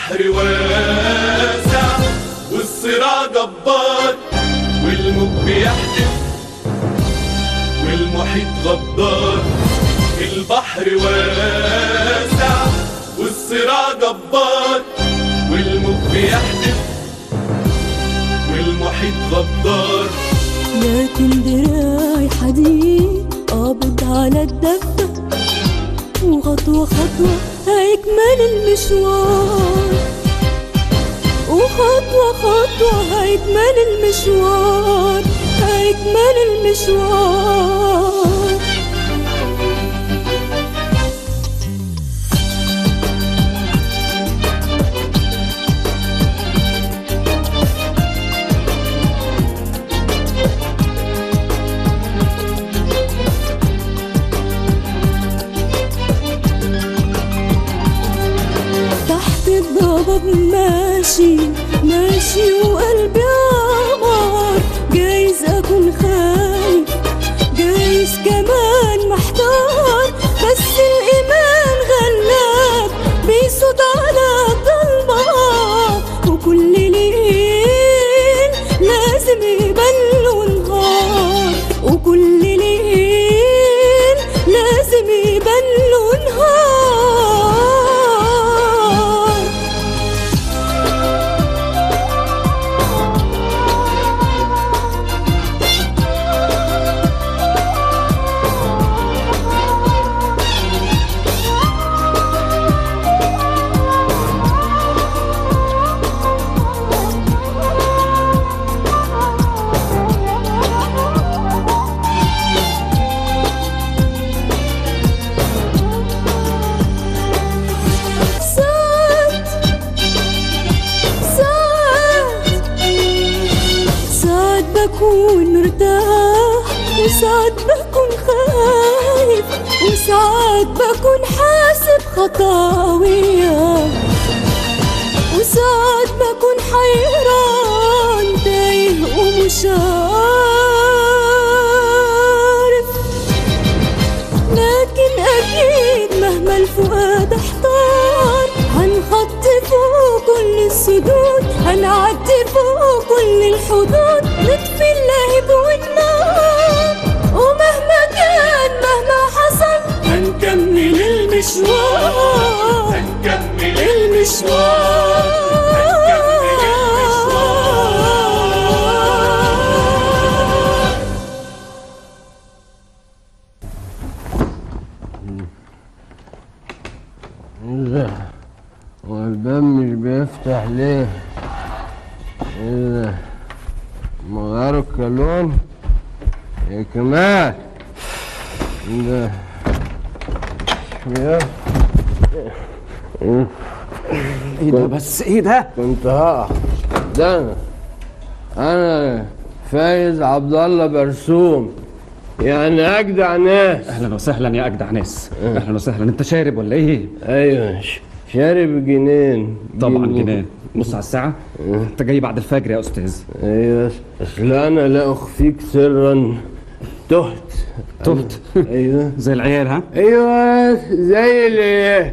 البحر واسع والصراع جبار والموج بيحدف والمحيط غدار البحر واسع والصراع جبار والموج بيحدف والمحيط غدار لكن دراعي حديد قابض على الدفة وخطوة خطوة هيكمل المشوار وخطوة خطوة هيكمل المشوار هيكمل المشوار تحت الضباب ماشي ماشي وقلبي عمار جايز اكون خايف جايز كمان محتار بس الايمان غلاب بيصوت على الضلمه وكل ليل لازم يبان له نهار وكل ليل لازم يبان له نهار ساعات ساعات ساعات بكون مرتاح وساعات بكون خايف وساعات بكون حاسب خطاوية وساعات بكون حيران تايه ومش عارف لكن أكيد مهما الفؤاد احتار هنخطي فوق كل السدود هنعدي فوق كل الحدود نطفي اللهب والنار ومهما كان مهما حصل هنكمل المشوار هنكمل المشوار ده والباب مش بيفتح ليه ايه ده مغيروا الكالون يا كمال ده يا ايه ده بس ايه ده كنت هقع ده انا انا فايز عبد الله برسوم يعني اجدع ناس اهلا وسهلا يا اجدع ناس اهلا وسهلا انت شارب ولا ايه ايوه ش- شارب جنين طبعا جنان بص على الساعه انت جاي بعد الفجر يا استاذ ايوه اصل انا لا اخفيك سرا تهت تهت ايوه زي العيال ها ايوه زي اللي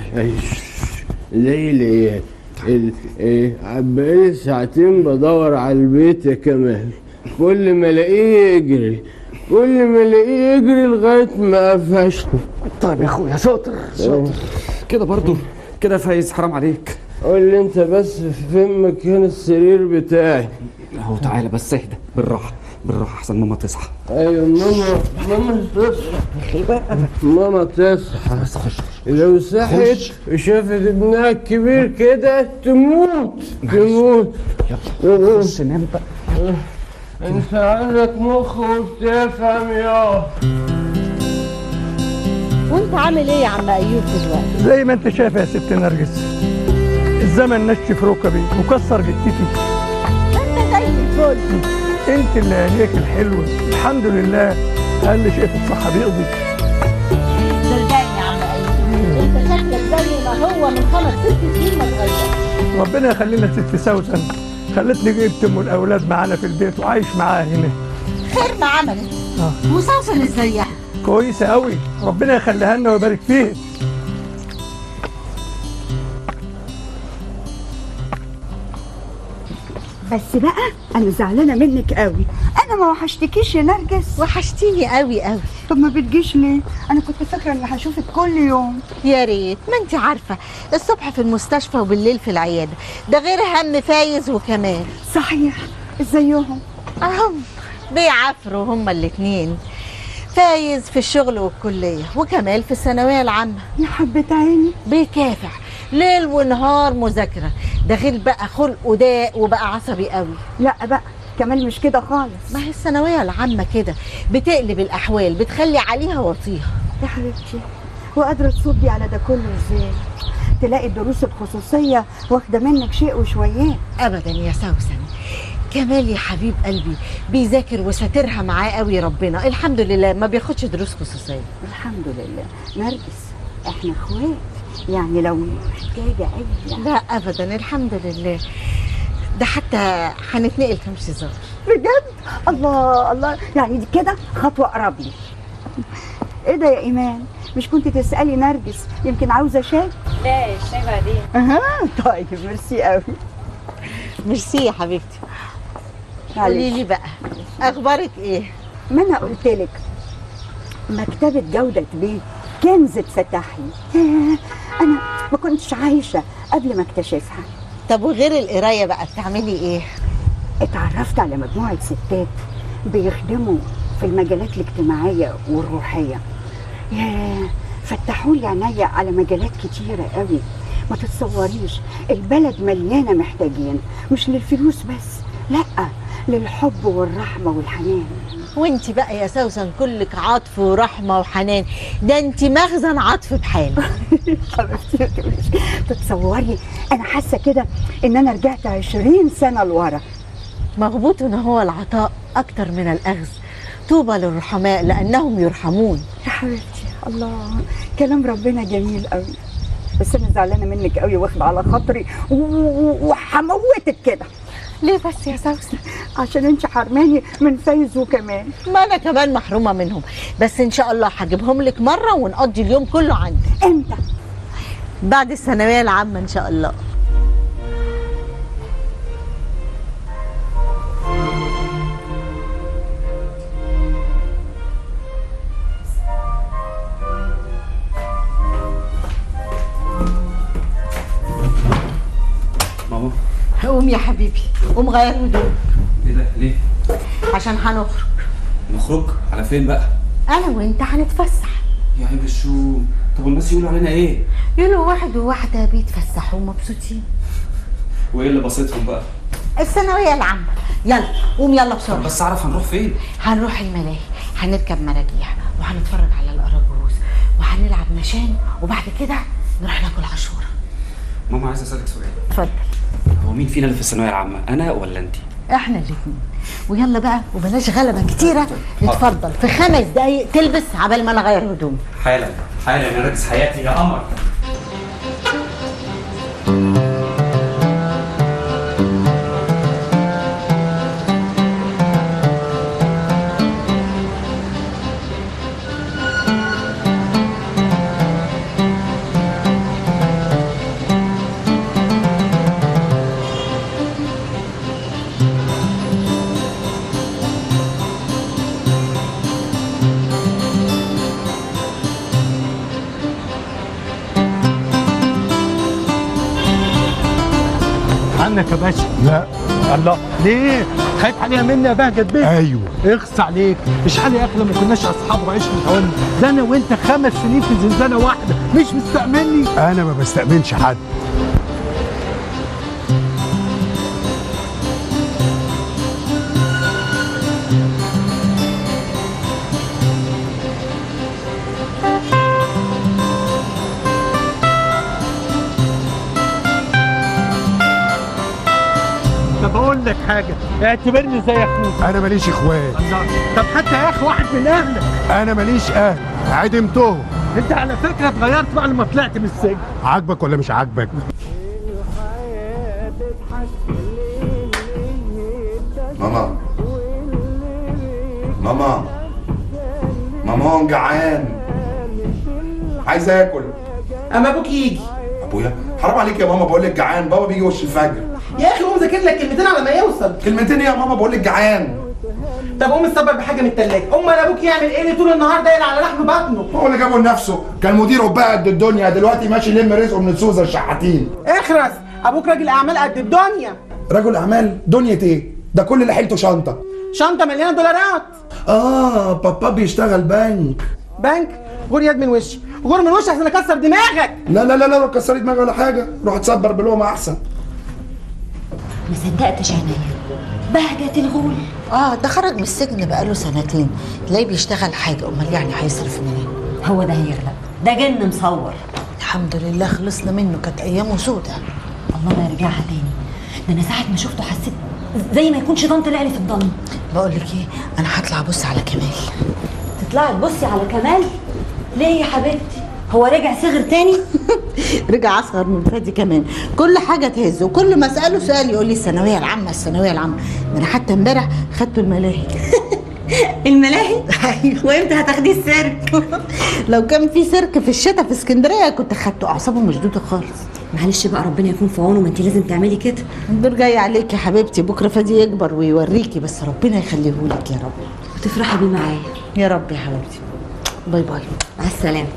زي اللي ال- ايه بقالي ساعتين بدور على البيت يا كمال كل ما الاقيه يجري كل ما الاقيه يجري لغايه ما قفشته طيب يا اخويا شاطر شاطر كده برضو كده فايز حرام عليك قول لي انت بس فين مكان السرير بتاعي اهو تعالى بس اهدى بالراحه بالراحه احسن ماما تصحى ايوه ماما ماما تصحى ماما تصحى بس خش لو صحت وشافت ابنها الكبير كده تموت تموت يلا خش نام بقى انت عندك مخ وبتفهم يا وانت عامل ايه يا عم ايوب دلوقتي زي ما انت شايف يا ست نرجس الزمن نشف ركبي وكسر جتتي انت زي الفل انت اللي عينيك الحلوه الحمد لله اقل شيء في الصحه بيقضي صدقني يا عم ايوب انت شكلك زي ما هو من خمس ست سنين ما اتغيرش ربنا يخلينا ست سوسن خلتني جبت ام الاولاد معانا في البيت وعايش معاها هنا خير ما عملت وسوسن ازيها كويسه قوي ربنا يخليها لنا ويبارك فيها بس بقى انا زعلانه منك قوي انا ما وحشتكيش يا نرجس وحشتيني قوي قوي طب ما بتجيش ليه انا كنت فاكره اني هشوفك كل يوم يا ريت ما انت عارفه الصبح في المستشفى وبالليل في العياده ده غير هم فايز وكمال صحيح ازيهم اهم بيعافروا هما الاتنين فايز في الشغل والكليه وكمال في الثانويه العامه يا حبه عيني بيكافح ليل ونهار مذاكره ده غير بقى خلقه ضاق وبقى عصبي قوي لا بقى كمال مش كده خالص ما هي الثانويه العامه كده بتقلب الاحوال بتخلي عليها وطيها يا حبيبتي وقادره تصدي على ده كله ازاي تلاقي الدروس الخصوصيه واخده منك شيء وشويات ابدا يا سوسن كمال يا حبيب قلبي بيذاكر وساترها معاه قوي ربنا الحمد لله ما بياخدش دروس خصوصيه الحمد لله نرجس احنا اخوات يعني لو محتاجه اي لا ابدا الحمد لله ده حتى هنتنقل كمش هزار بجد الله الله يعني دي كده خطوه اقرب لي ايه ده يا ايمان مش كنت تسالي نرجس يمكن عاوزه شاي لا الشاي بعدين اها طيب ميرسي قوي ميرسي يا حبيبتي قولي لي بقى اخبارك ايه ما انا قلت لك مكتبه جوده بيت كنز اتفتح لي ياه، انا ما كنتش عايشه قبل ما اكتشفها طب وغير القرايه بقى بتعملي ايه اتعرفت على مجموعه ستات بيخدموا في المجالات الاجتماعيه والروحيه ياه فتحوا لي عينيا على مجالات كتيره قوي ما تتصوريش البلد مليانه محتاجين مش للفلوس بس لا للحب والرحمه والحنان وانت بقى يا سوسن كلك عطف ورحمه وحنان ده انت مخزن عطف بحاله حبيبتي ما تقوليش تتصوري انا حاسه كده ان انا رجعت عشرين سنه لورا مغبوط ان هو العطاء اكتر من الاخذ طوبى للرحماء لانهم يرحمون يا حبيبتي الله كلام ربنا جميل قوي بس انا زعلانه منك قوي واخده على خاطري و- و- وهموتك كده ليه بس يا سوسن عشان انت حرماني من فايز وكمان ما انا كمان محرومه منهم بس ان شاء الله هجيبهم لك مره ونقضي اليوم كله عندي امتى بعد الثانويه العامه ان شاء الله ماما قوم يا حبيبي قوم غير هدوم ايه ده ليه عشان هنخرج نخرج على فين بقى انا وانت هنتفسح يا عيب الشوم طب الناس يقولوا علينا ايه يقولوا واحد وواحده بيتفسحوا ومبسوطين وايه اللي بسيطهم بقى الثانويه العامه يلا قوم يلا بسرعه بس اعرف هنروح فين هنروح الملاهي هنركب مراجيح وهنتفرج على الاراجوز وهنلعب نشان وبعد كده نروح ناكل عاشوره ماما عايز اسالك سؤال اتفضل هو مين فينا اللي في الثانويه العامه انا ولا انت احنا الاثنين ويلا بقى وبلاش غلبه كتيره اتفضل في خمس دقايق تلبس عبال ما انا اغير هدومي حالا حالا انا راكز حياتي يا قمر عنك يا باشا لا الله ليه خايف عليها مني يا بهجت بيه ايوه اخص عليك مش حالي يا اخي لما كناش اصحاب وعشنا متعاونين ده انا وانت خمس سنين في زنزانه واحده مش مستأمني انا ما بستأمنش حد طب اقول لك حاجه اعتبرني زي اخوك انا ماليش اخوات الله. طب حتى يا اخي واحد من اهلك انا ماليش اهل عدمتهم انت على فكره اتغيرت بعد ما طلعت من السجن عاجبك ولا مش عاجبك ماما ماما ماما جعان عايز اكل اما ابوك يجي ابويا حرام عليك يا ماما بقول لك جعان بابا بيجي وش الفجر يا اخي قوم ذاكر لك كلمتين على ما يوصل كلمتين يا ماما بقول لك جعان طب قوم اتصبر بحاجه من التلاجه امال ابوك يعمل ايه اللي طول النهار داير على لحم بطنه هو اللي جابه لنفسه كان مديره بقى قد الدنيا دلوقتي ماشي يلم رزقه من السوزه الشحاتين اخرس ابوك راجل اعمال قد الدنيا رجل اعمال دنيا ايه ده كل اللي حيلته شنطه شنطه مليانه دولارات اه بابا بيشتغل بنك بنك غور يد من وشي غور من وشي عشان اكسر دماغك لا لا لا لا لو كسرت دماغي ولا حاجه روح تصبر بلقمه احسن ما صدقتش عينيا بهجت الغول اه ده خرج من السجن بقاله سنتين تلاقيه بيشتغل حاجه امال يعني هيصرف منين هو ده هيغلب ده جن مصور الحمد لله خلصنا منه كانت ايامه سودة الله ما يرجعها تاني ده انا ساعه ما شفته حسيت زي ما يكون شيطان طلع لي في الضلمه بقول لك ايه انا هطلع ابص على كمال تطلعي تبصي على كمال ليه يا حبيبتي هو رجع صغر تاني رجع اصغر من فادي كمان كل حاجه تهزه وكل ما اساله سؤال يقول لي الثانويه العامه الثانويه العامه ده انا حتى امبارح خدته الملاهي الملاهي وامتى هتاخديه السيرك لو كان في سيرك في الشتاء في اسكندريه كنت خدته اعصابه مشدوده خالص معلش بقى ربنا يكون في عونه ما انت لازم تعملي كده الدور جاي عليك يا حبيبتي بكره فادي يكبر ويوريكي بس ربنا يخليهولك يا رب وتفرحي بيه معايا يا رب يا حبيبتي باي باي مع السلامه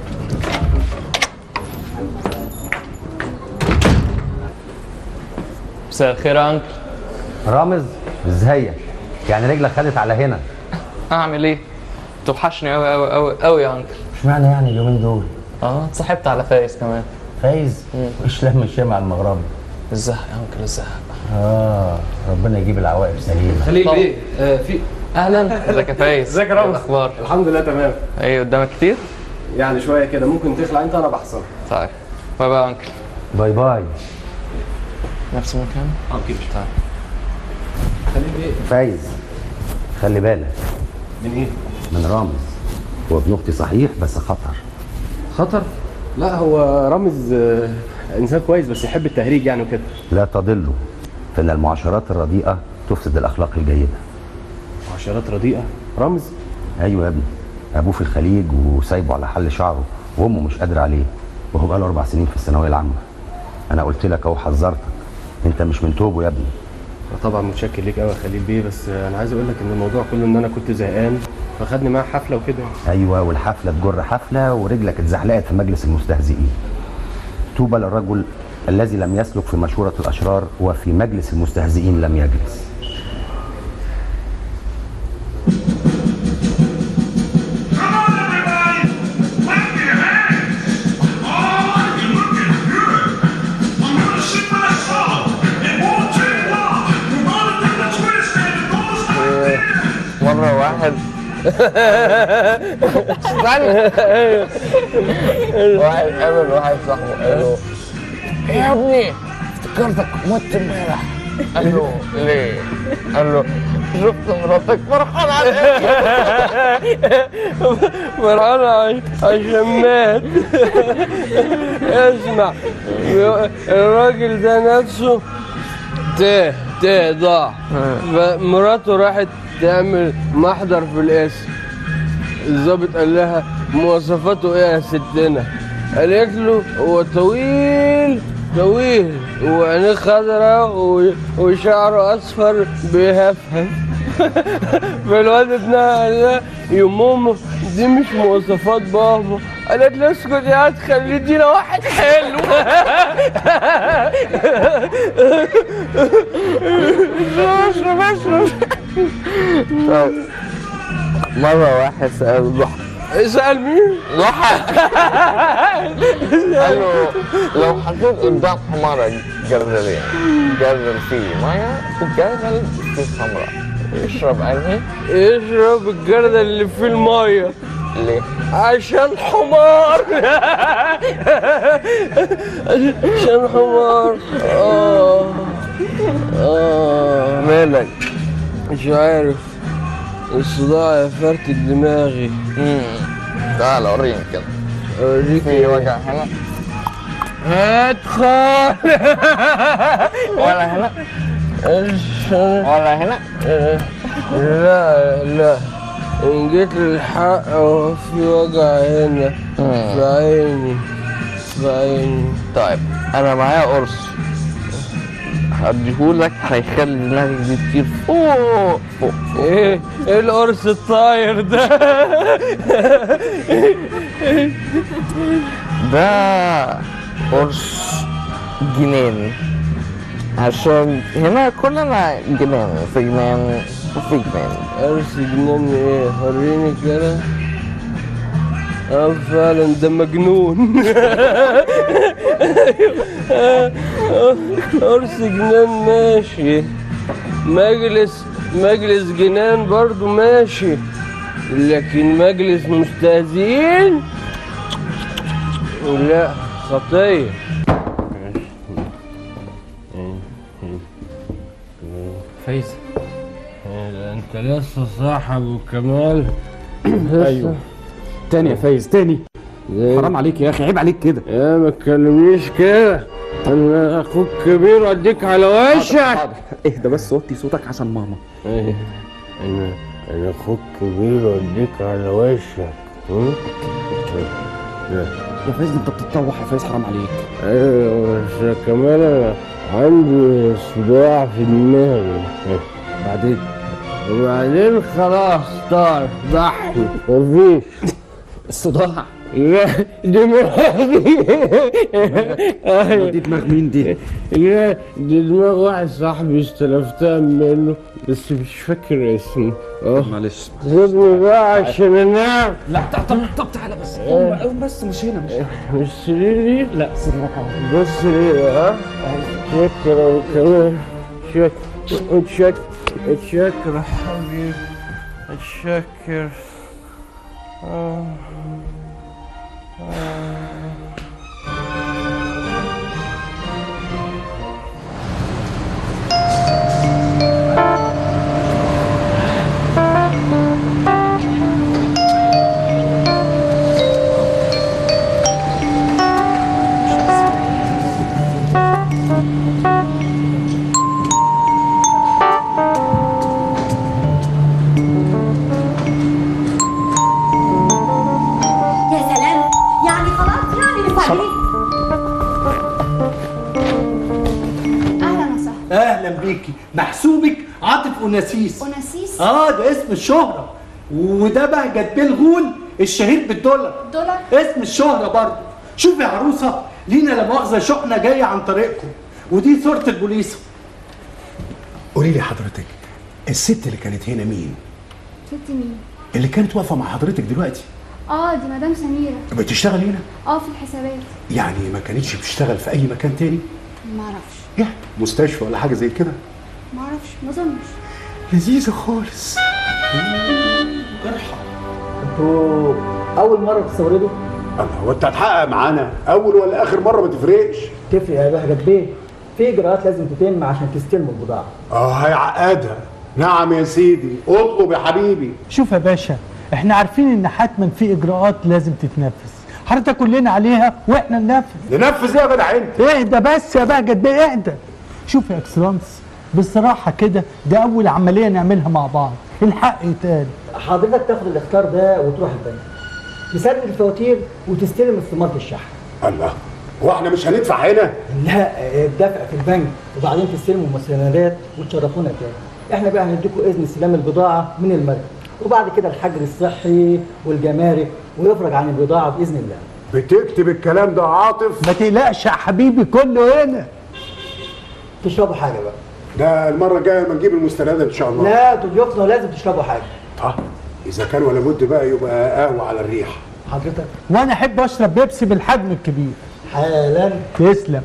مساء الخير يا انكل رامز ازيك يعني رجلك خدت على هنا اعمل ايه توحشني قوي قوي قوي قوي يا انكل اشمعنى يعني اليومين دول اه اتصاحبت على فايز كمان فايز وايش لم الشمع المغربي الزهق يا انكل الزهق اه ربنا يجيب العواقب سليمه خليل طب. بيه آه في اهلا ازيك يا فايز ازيك يا رامز؟ إيه الاخبار الحمد لله تمام ايه قدامك كتير يعني شويه كده ممكن تخلع انت انا بحصل طيب باي باي يا انكل باي باي نفس المكان اه كده طيب خليل بيه فايز خلي بالك من ايه من رامز هو ابن اختي صحيح بس خطر خطر لا هو رامز آه، انسان كويس بس يحب التهريج يعني وكده لا تضله فان المعاشرات الرديئه تفسد الاخلاق الجيده معاشرات رديئه رامز ايوه يا ابني ابوه في الخليج وسايبه على حل شعره وامه مش قادره عليه وهو بقاله اربع سنين في الثانويه العامه انا قلت لك اهو حذرتك انت مش من توبه يا ابني طبعا متشكر ليك قوي يا خليل بيه بس آه، انا عايز اقول لك ان الموضوع كله ان انا كنت زهقان فخدني معاه حفله وكده ايوه والحفله تجر حفله ورجلك اتزحلقت في مجلس المستهزئين طوبى للرجل الذي لم يسلك في مشورة الأشرار وفي مجلس المستهزئين لم يجلس مرة واحد استنى واحد قابل واحد صاحبه قال له "إيه يا ابني افتكرتك مت امبارح قال له ليه؟ قال له شفت مراتك فرحان عليك فرحان عش- عشان مات اسمع الراجل ده نفسه تاه تاه ضاع فمراته راحت تعمل محضر في القسم الظابط قال لها مواصفاته ايه يا ستنا قالت له هو طويل طويل وعينيه خضراء و- وشعره اصفر بيهفهف فالواد ابنها قال لها يا ماما دي مش مواصفات بابا قالت له اسكت يا هتخلي ادينا واحد حلو اشرب اشرب طيب مرة واحد سأل ضحى اسأل مين؟ ضحى قال له لو حطيت قدام حمارك جردلين جردل فيه مية وجردل فيه خمرة اشرب انهي؟ اشرب الجردل اللي في المية ليه؟ عشان حمار عشان حمار اه اه مالك؟ مش عارف الصداع يا فرتك دماغي تعال اوريني كده اوريك في وجع هنا ادخل ولا هنا ولا هنا لا لا ان جيت للحق هو في وجع هنا في عيني في عيني طيب انا معايا قرص هديهولك هيخلي دماغك دي تطير فوق فوق ايه ايه القرص الطاير ده ده قرص جنان عشان هنا كلنا جنان في جنان وفي جنان قرص جنان ايه وريني كده اه فعلا ده مجنون قرص جنان ماشي مجلس مجلس جنان برضو ماشي لكن مجلس مستهزئين لا خطية فايز انت لسه صاحب وكمال ايوه تاني يا فايز تاني حرام عليك يا اخي عيب عليك كده يا ما تكلمنيش كده انا اخوك كبير واديك على وشك اهدى بس وطي صوتك عشان ماما ايه انا انا اخوك كبير واديك على وشك ها؟ لا. يا فايز انت بتتطوح يا فايز حرام عليك ايوه بس يا كمال انا عندي صداع في دماغي بعدين وبعدين خلاص طار ضحي مفيش الصداع لا دماغي ايوه دي دماغ مين دي؟ لا دي دماغ واحد صاحبي استلفتها منه بس مش فاكر اسمه اه معلش سيبني بقى عشان انام لا طب طب تعالى بس قوم قوم بس مش هنا مش مش سريري لا سيبك بس سريري ها شكرا كمان شكرا اتشكر اتشكر يا حبيبي اتشكر آه. آه. يا سلام يعني خلاص يعني مفاجئين اهلا وسهلا اهلا بيكي محسوبك عاطف اوناسيس اوناسيس اه ده اسم الشهرة وده بهجت بيه الغول الشهير بالدولار دولار اسم الشهرة برضه شوفي يا عروسة لينا لا مؤاخذة شحنة جاية عن طريقكم ودي صورة البوليس قولي لي حضرتك الست اللي كانت هنا مين؟ ست مين اللي كانت واقفه مع حضرتك دلوقتي اه دي مدام سميرة بتشتغل هنا؟ اه في الحسابات يعني ما كانتش بتشتغل في اي مكان تاني؟ معرفش يعني مستشفى ولا حاجه زي كده؟ معرفش ما اظنش لذيذه خالص انتوا اول مره بتستوردوا الله هو انت هتحقق معانا اول ولا اخر مره ما تفرقش تفرق يا بهجت بيه في اجراءات لازم تتم عشان تستلموا البضاعه اه هيعقدها نعم يا سيدي اطلب يا حبيبي شوف يا باشا احنا عارفين ان حتما في اجراءات لازم تتنفذ حضرتك كلنا عليها واحنا ننفذ ننفذ ايه يا جدع انت اهدى بس يا بهجت بيه اهدى شوف يا اكسلانس بصراحه كده ده اول عمليه نعملها مع بعض الحق يتقال حضرتك تاخد الاختيار ده وتروح البنك تسدد الفواتير وتستلم استمارة الشحن الله هو احنا مش هندفع هنا؟ لا الدفع في البنك وبعدين تستلموا المستندات وتشرفونا تاني احنا بقى هنديكم اذن استلام البضاعه من المركز وبعد كده الحجر الصحي والجمارك ويفرج عن البضاعه باذن الله بتكتب الكلام ده يا عاطف ما تقلقش يا حبيبي كله هنا تشربوا حاجه بقى ده المره الجايه لما نجيب المستندات ان شاء الله لا ضيوفنا لازم تشربوا حاجه طب اذا كان ولا بد بقى يبقى قهوه على الريح حضرتك وانا احب اشرب بيبسي بالحجم الكبير حالا تسلم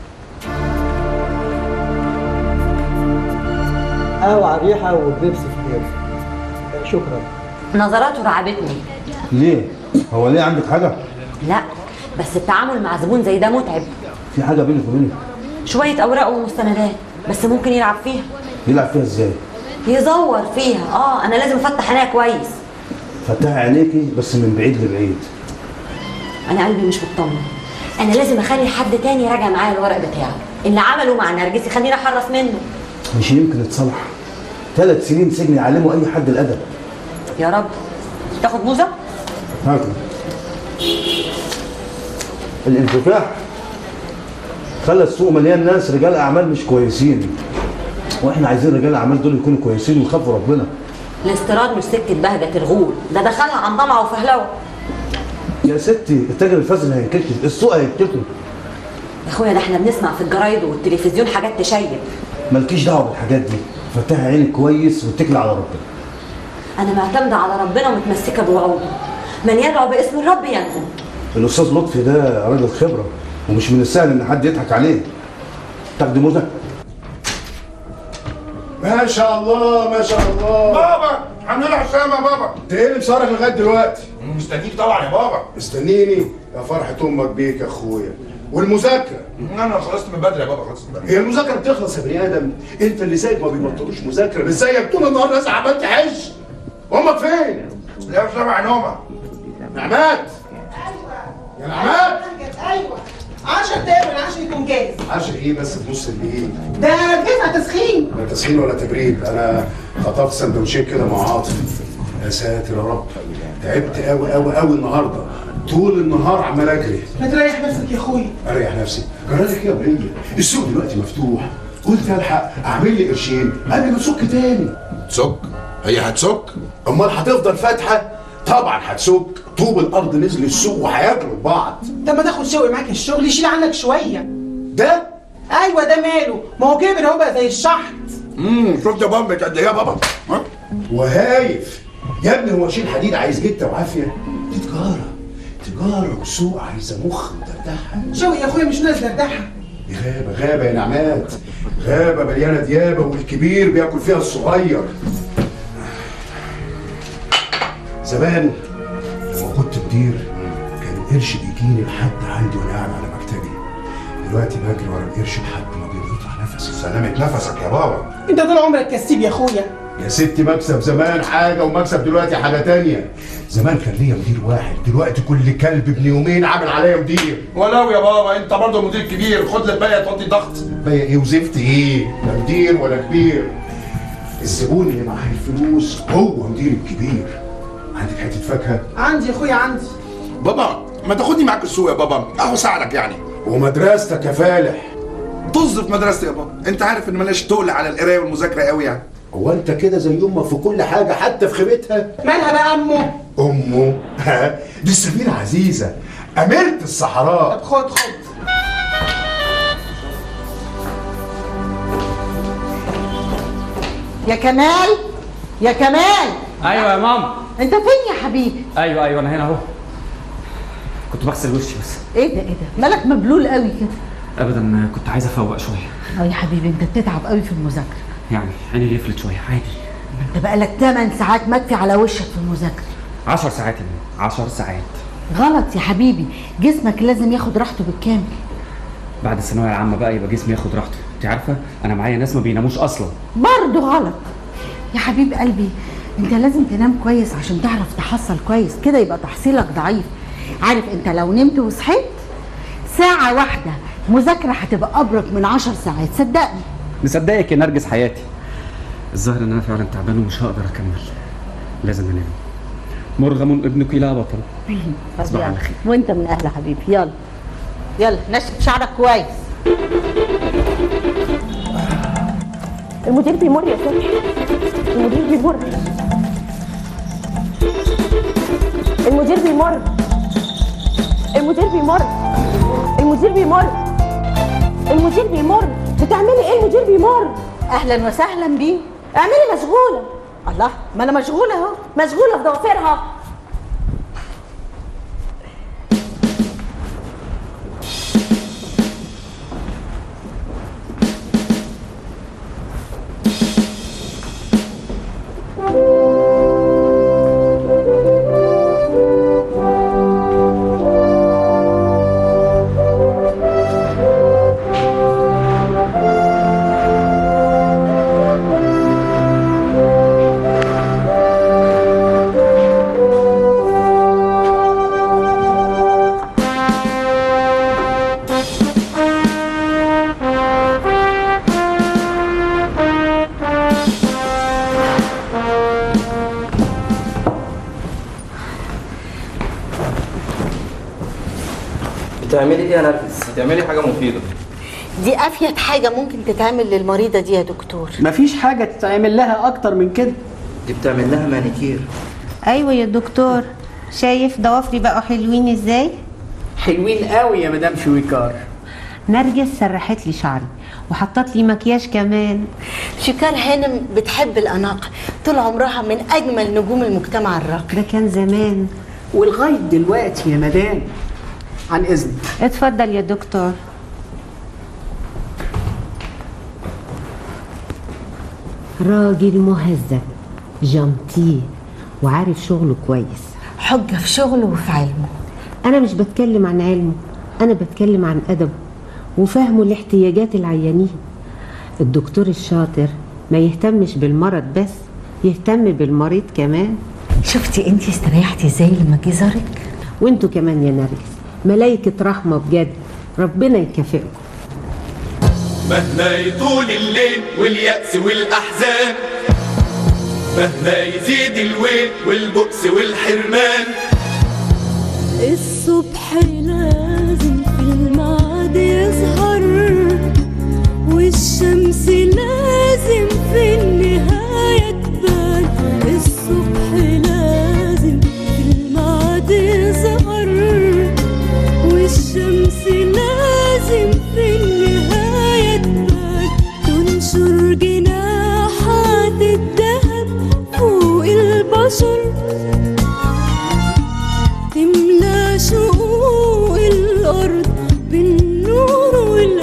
قهوه على الريحه وبيبسي في البيبسي شكرا نظراته رعبتني ليه؟ هو ليه عندك حاجة؟ لا بس التعامل مع زبون زي ده متعب في حاجة بينك وبينه شوية أوراق ومستندات بس ممكن يلعب فيها يلعب فيها ازاي؟ يزور فيها اه أنا لازم أفتح عينيا كويس فتحي عينيكي بس من بعيد لبعيد أنا قلبي مش مطمن أنا لازم أخلي حد تاني يراجع معايا الورق بتاعه اللي عمله مع نرجس يخليني أحرص منه مش يمكن يتصلح ثلاث سنين سجن يعلموا أي حد الأدب يا رب تاخد موزة؟ هاكل الانفتاح خلى السوق مليان ناس رجال اعمال مش كويسين واحنا عايزين رجال الاعمال دول يكونوا كويسين ويخافوا ربنا الاستيراد مش سكه بهجه الغول ده دخلها عن طمع وفهلوه يا ستي التاجر الفاسد هينكتب السوق هينكتب يا اخويا ده احنا بنسمع في الجرايد والتلفزيون حاجات تشيب مالكيش دعوه بالحاجات دي فتحي عينك كويس واتكلي على ربنا انا معتمده على ربنا ومتمسكه بوعوده من يدعو باسم الرب ينجو الاستاذ لطفي ده راجل خبره ومش من السهل ان حد يضحك عليه تاخدي موزه ما شاء الله ما شاء الله بابا عامل لها حسام يا بابا انت ايه اللي مصارك لغايه دلوقتي؟ مستنيك طبعا يا بابا مستنيني يا فرحة امك بيك يا اخويا والمذاكرة انا خلصت من بدري يا بابا خلصت من بدري هي المذاكرة بتخلص يا بني ادم انت اللي سايب ما بيبطلوش مذاكرة مش زيك طول النهار ناس عمال تحش امك فين؟ لا سامع نومه نعمات يا نعمات ايوه 10 دقايق والعشاء يكون جاهز عشان ايه بس في نص الليل ده جزء تسخين لا تسخين ولا تبريد انا خطفت سندوتشين كده مع عاطف يا ساتر يا رب تعبت قوي قوي قوي النهارده طول النهار عمال اجري ما تريح نفسك يا اخويا اريح نفسي جرالك ايه يا وليه السوق دلوقتي مفتوح قلت الحق اعمل لي قرشين قبل ما تسك تاني تسك هي هتسك امال هتفضل فاتحه طبعا هتسك طوب الارض نزل السوق وهياكلوا بعض طب ما تاخد شوقي معاك الشغل يشيل عنك شويه ده ايوه ده ماله ما هو كبر اهو بقى زي الشحط امم شفت يا بابا قد ايه يا بابا ها؟ وهايف يا ابني هو شيل حديد عايز جته وعافيه دي تجاره تجاره وسوق عايزه مخ ودردحه شوقي يا اخويا مش ناس دردحه دي غابه غابه يا نعمات غابه مليانه ديابه والكبير بياكل فيها الصغير زمان لما كنت مدير كان القرش بيجيني لحد عندي وانا قاعد على مكتبي دلوقتي بجري ورا القرش لحد ما بيقطع نفسي سلامة نفسك يا بابا انت طول عمرك كسيب يا اخويا يا ستي مكسب زمان حاجة ومكسب دلوقتي حاجة تانية زمان كان ليا مدير واحد دلوقتي كل كلب ابن يومين عامل عليا مدير ولو يا بابا انت برضه مدير كبير خد لك بقى توطي ضغط بقى ايه وزفت ايه لا مدير ولا كبير الزبون اللي معاه الفلوس هو مدير الكبير عندك حتة فاكهة عندي يا اخويا عندي بابا ما تاخدني معاك السوق يا بابا اهو ساعدك يعني ومدرستك يا فالح طز في مدرستي يا بابا انت عارف ان ماليش تقل على القرايه والمذاكره قوي يعني هو انت كده زي امك في كل حاجة حتى في خيبتها مالها بقى امه امه ها دي السفينة عزيزة أميرة الصحراء طب خد خد يا كمال يا كمال ايوه يا ماما انت فين يا حبيبي ايوه ايوه انا هنا اهو كنت بغسل وشي بس ايه ده ايه ده مالك مبلول قوي كده ابدا كنت عايز افوق شويه اه يا حبيبي انت بتتعب قوي في المذاكره يعني عيني يفلت شويه عادي انت بقالك 8 ساعات مكفي على وشك في المذاكره 10 ساعات يا ماما 10 ساعات غلط يا حبيبي جسمك لازم ياخد راحته بالكامل بعد الثانويه العامه بقى يبقى جسمي ياخد راحته انت عارفه انا معايا ناس ما بيناموش اصلا برضه غلط يا حبيب قلبي انت لازم تنام كويس عشان تعرف تحصل كويس كده يبقى تحصيلك ضعيف عارف انت لو نمت وصحيت ساعة واحدة مذاكرة هتبقى أبرك من عشر ساعات صدقني مصدقك يا نرجس حياتي الظاهر ان انا فعلا تعبان ومش هقدر اكمل لازم انام مرغم ابنك لا بطل تصبح على خير وانت من أهل حبيبي يلا يلا نشف شعرك كويس المدير بيمر يا فتحي المدير بيمر المدير بيمر المدير بيمر المدير بيمر المدير بيمر بتعملي ايه المدير بيمر أهلا وسهلا بيه اعملي مشغوله الله ما أنا مشغولة أهو مشغوله في ضوافرها بتعملي ايه يا نرجس؟ بتعملي حاجة مفيدة دي افيد حاجه ممكن تتعمل للمريضه دي يا دكتور مفيش حاجه تتعمل لها اكتر من كده دي بتعمل لها مانيكير ايوه يا دكتور شايف ضوافري بقوا حلوين ازاي حلوين قوي يا مدام شويكار نرجس سرحت لي شعري وحطت لي مكياج كمان شكار هانم بتحب الاناقه طول عمرها من اجمل نجوم المجتمع الراقي ده كان زمان ولغايه دلوقتي يا مدام عن اذنك اتفضل يا دكتور راجل مهذب جنتيه وعارف شغله كويس حجه في شغله وفي علمه انا مش بتكلم عن علمه انا بتكلم عن ادبه وفهمه لاحتياجات العيانين الدكتور الشاطر ما يهتمش بالمرض بس يهتم بالمريض كمان شفتي انتي استريحتي ازاي لما جه زارك وانتوا كمان يا نرجس ملايكة رحمة بجد ربنا يكافئكم مهما يطول الليل واليأس والأحزان مهما يزيد الويل والبؤس والحرمان الصبح لازم في الميعاد يظهر والشمس لازم في النهاية تبان الصبح لازم في الميعاد يظهر والشمس لازم في النهاية تبان تنشر جناحات الذهب فوق البشر تملى شقوق الأرض بالنور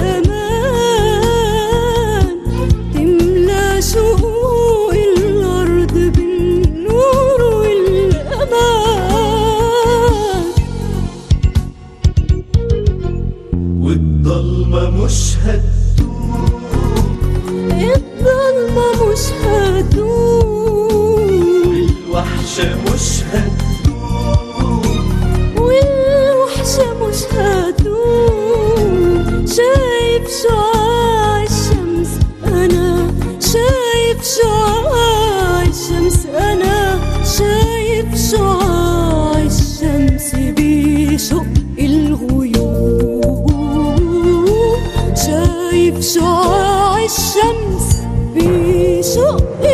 والأمان تملى شقوق الأرض بالنور والأمان والضلمة مش هتدوم الظلمة مش هتدوم والوحشة مش هتدوم والوحشة مش هتدوم شايف شعاع الشمس أنا شايف شعاع الشمس أنا شايف شعاع الشمس بيشق الغيوم شايف شعاع الشمس بيشق